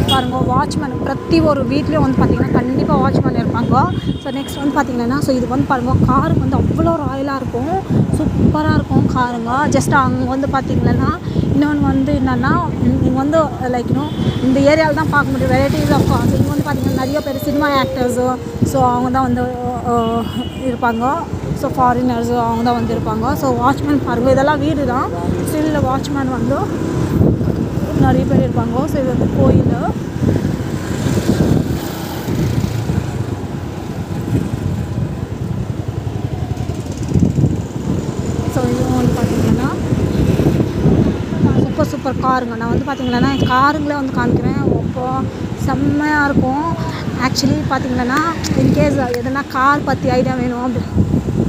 பாருங்க வாட்ச்மேன் பிரதி ஒரு வீட்லேயும் வந்து பார்த்திங்கன்னா கண்டிப்பாக வாட்ச்மேன் இருப்பாங்க ஸோ நெக்ஸ்ட் வந்து பார்த்திங்கன்னா ஸோ இது வந்து பாருங்க காருக்கு வந்து அவ்வளோ ராயலாக இருக்கும் சூப்பராக இருக்கும் காருங்க ஜஸ்ட் அங்கே வந்து பார்த்திங்கன்னா இன்னொன்று வந்து என்னென்னா இங்கே வந்து லைக் இன்னும் இந்த ஏரியாவில் தான் பார்க்க முடியும் வெரைட்டிஸ் ஆஃப் கார்ஸ் இங்கே வந்து பார்த்திங்கன்னா நிறைய பேர் சினிமா ஆக்டர்ஸு ஸோ அவங்க தான் வந்து அஹ், இருப்பாங்க ஸோ ஃபாரினர்ஸு அவங்க தான் வந்து இருப்பாங்க ஸோ வாட்ச்மேன் பாருங்கள் இதெல்லாம் வீடு தான் ஸ்டில் வாட்ச்மேன் வந்து நிறைய பேர் இருப்பாங்க ஸோ இது வந்து கோயில் ஸோ இதுவும் வந்து பார்த்தீங்கன்னா சூப்பர் சூப்பர் காருங்க நான் வந்து பார்த்தீங்கன்னா காருங்களே வந்து காமிக்கிறேன் அப்போ செம்மையாக இருக்கும் ஆக்சுவலி பார்த்தீங்கன்னா இன்கேஸ் எதனா கார் பற்றி ஐடியா வேணும் அப்படி